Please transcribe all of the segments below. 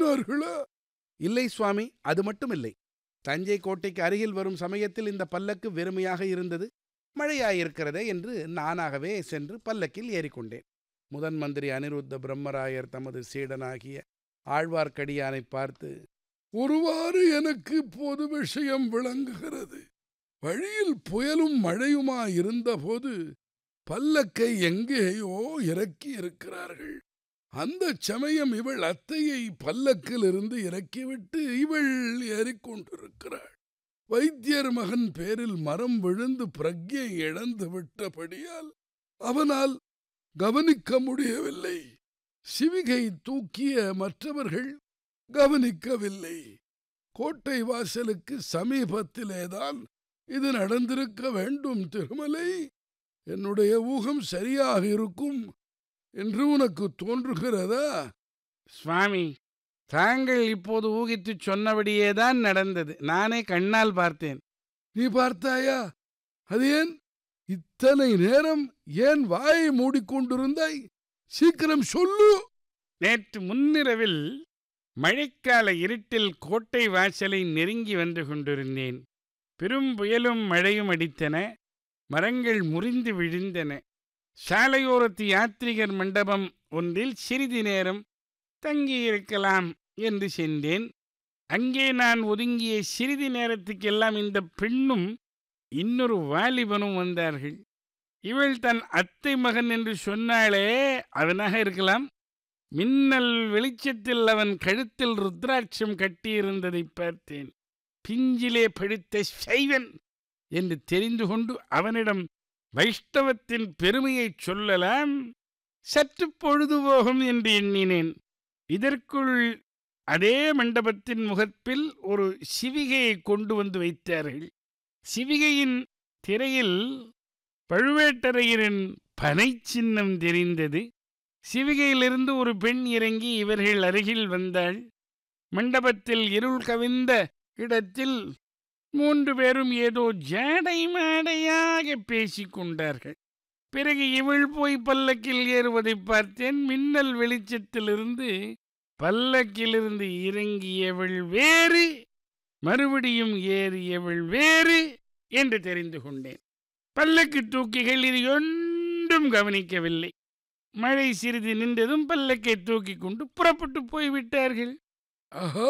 ஏறினார்களா இல்லை சுவாமி அது மட்டுமில்லை தஞ்சை கோட்டைக்கு அருகில் வரும் சமயத்தில் இந்த பல்லக்கு வெறுமையாக இருந்தது மழையாயிருக்கிறதே என்று நானாகவே சென்று பல்லக்கில் ஏறிக்கொண்டேன் முதன் மந்திரி அனிருத்த பிரம்மராயர் தமது சீடனாகிய ஆழ்வார்க்கடியானை பார்த்து ஒருவாறு எனக்கு இப்போது விஷயம் விளங்குகிறது வழியில் புயலும் மழையுமா இருந்தபோது பல்லக்கை எங்கேயோ இறக்கி இருக்கிறார்கள் அந்த சமயம் இவள் அத்தையை பல்லக்கிலிருந்து இறக்கிவிட்டு இவள் ஏறிக்கொண்டிருக்கிறாள் வைத்தியர் மகன் பேரில் மரம் விழுந்து பிரக்ஞை இழந்து விட்டபடியால் அவனால் கவனிக்க முடியவில்லை சிவிகை தூக்கிய மற்றவர்கள் கவனிக்கவில்லை கோட்டை வாசலுக்கு சமீபத்திலேதான் இது நடந்திருக்க வேண்டும் திருமலை என்னுடைய ஊகம் சரியாக இருக்கும் என்று உனக்கு தோன்றுகிறதா சுவாமி தாங்கள் இப்போது ஊகித்துச் சொன்னபடியேதான் நடந்தது நானே கண்ணால் பார்த்தேன் நீ பார்த்தாயா அது ஏன் இத்தனை நேரம் ஏன் வாயை மூடிக்கொண்டிருந்தாய் சீக்கிரம் சொல்லு நேற்று முன்னிரவில் மழைக்கால இருட்டில் கோட்டை வாசலை நெருங்கி வந்து கொண்டிருந்தேன் பெரும் புயலும் மழையும் அடித்தன மரங்கள் முறிந்து விழுந்தன சாலையோரத்து யாத்ரிகர் மண்டபம் ஒன்றில் சிறிது நேரம் தங்கியிருக்கலாம் என்று சென்றேன் அங்கே நான் ஒதுங்கிய சிறிது நேரத்துக்கெல்லாம் இந்த பெண்ணும் இன்னொரு வாலிபனும் வந்தார்கள் இவள் தன் அத்தை மகன் என்று சொன்னாலே அவனாக இருக்கலாம் மின்னல் வெளிச்சத்தில் அவன் கழுத்தில் ருத்ராட்சம் கட்டியிருந்ததை பார்த்தேன் பிஞ்சிலே படுத்த சைவன் என்று தெரிந்து கொண்டு அவனிடம் வைஷ்ணவத்தின் பெருமையைச் சொல்லலாம் சற்று பொழுதுபோகும் என்று எண்ணினேன் இதற்குள் அதே மண்டபத்தின் முகப்பில் ஒரு சிவிகையை கொண்டு வந்து வைத்தார்கள் சிவிகையின் திரையில் பழுவேட்டரையரின் பனை சின்னம் தெரிந்தது சிவிகையிலிருந்து ஒரு பெண் இறங்கி இவர்கள் அருகில் வந்தாள் மண்டபத்தில் இருள் கவிந்த இடத்தில் மூன்று பேரும் ஏதோ ஜாடை மாடையாக பேசிக் கொண்டார்கள் பிறகு இவள் போய் பல்லக்கில் ஏறுவதை பார்த்தேன் மின்னல் வெளிச்சத்திலிருந்து பல்லக்கிலிருந்து இறங்கியவள் வேறு மறுபடியும் ஏறியவள் வேறு என்று தெரிந்து கொண்டேன் பல்லக்கு தூக்கிகள் இது ஒன்றும் கவனிக்கவில்லை மழை சிறிது நின்றதும் பல்லக்கை தூக்கி கொண்டு புறப்பட்டு போய்விட்டார்கள் ஆஹா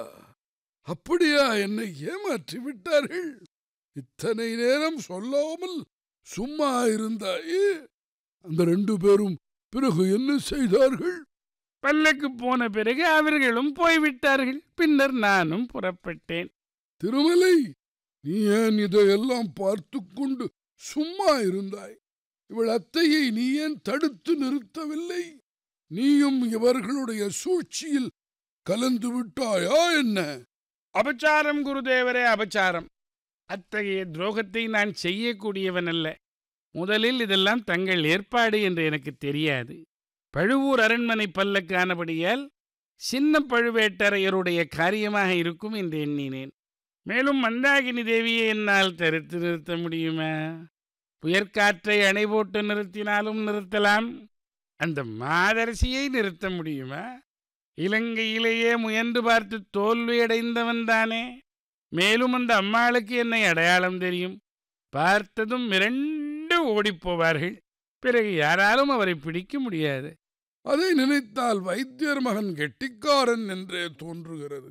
அப்படியா என்னை ஏமாற்றி விட்டார்கள் இத்தனை நேரம் சொல்லாமல் சும்மா இருந்தாயே அந்த ரெண்டு பேரும் பிறகு என்ன செய்தார்கள் பல்லக்கு போன பிறகு அவர்களும் போய்விட்டார்கள் பின்னர் நானும் புறப்பட்டேன் திருமலை நீ ஏன் இதையெல்லாம் பார்த்து கொண்டு சும்மா இருந்தாய் இவள் அத்தையை நீ ஏன் தடுத்து நிறுத்தவில்லை நீயும் இவர்களுடைய சூழ்ச்சியில் கலந்து விட்டாயா என்ன அபச்சாரம் குருதேவரே அபச்சாரம் அத்தகைய துரோகத்தை நான் செய்யக்கூடியவன் அல்ல முதலில் இதெல்லாம் தங்கள் ஏற்பாடு என்று எனக்கு தெரியாது பழுவூர் அரண்மனை பல்லக்கானபடியால் சின்ன பழுவேட்டரையருடைய காரியமாக இருக்கும் என்று எண்ணினேன் மேலும் மந்தாகினி தேவியை என்னால் தடுத்து நிறுத்த முடியுமா புயற்காற்றை அணை போட்டு நிறுத்தினாலும் நிறுத்தலாம் அந்த மாதரசியை நிறுத்த முடியுமா இலங்கையிலேயே முயன்று பார்த்து தோல்வியடைந்தவன் தானே மேலும் அந்த அம்மாளுக்கு என்னை அடையாளம் தெரியும் பார்த்ததும் மிரண்டு ஓடிப்போவார்கள் பிறகு யாராலும் அவரை பிடிக்க முடியாது அதை நினைத்தால் வைத்தியர் மகன் கெட்டிக்காரன் என்றே தோன்றுகிறது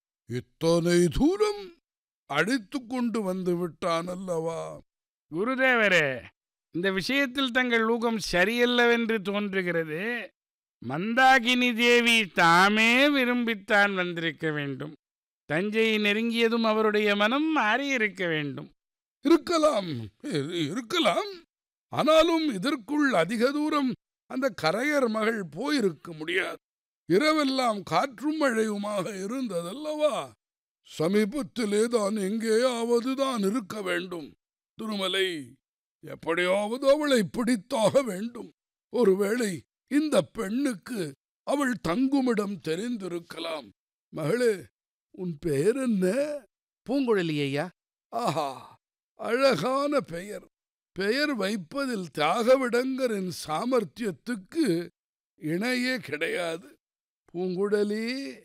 இத்தனை தூரம் அழைத்து கொண்டு வந்து விட்டான் அல்லவா குருதேவரே இந்த விஷயத்தில் தங்கள் ஊகம் சரியல்லவென்று தோன்றுகிறது மந்தாகினி தேவி தாமே விரும்பித்தான் வந்திருக்க வேண்டும் தஞ்சையை நெருங்கியதும் அவருடைய மனம் மாறியிருக்க வேண்டும் இருக்கலாம் இரு- இருக்கலாம் ஆனாலும் இதற்குள் அதிக தூரம் அந்த கரையர் மகள் போயிருக்க முடியாது இரவெல்லாம் காற்றும் மழையுமாக இருந்ததல்லவா சமீபத்திலே தான் எங்கேயாவது தான் இருக்க வேண்டும் திருமலை எப்படியாவது அவளை பிடித்தாக வேண்டும் ஒருவேளை இந்த பெண்ணுக்கு அவள் தங்குமிடம் தெரிந்திருக்கலாம் மகளே உன் பெயர் என்ன பூங்குழலி ஐயா ஆஹா அழகான பெயர் பெயர் வைப்பதில் தியாகவிடங்கரின் சாமர்த்தியத்துக்கு இணையே கிடையாது பூங்குழலி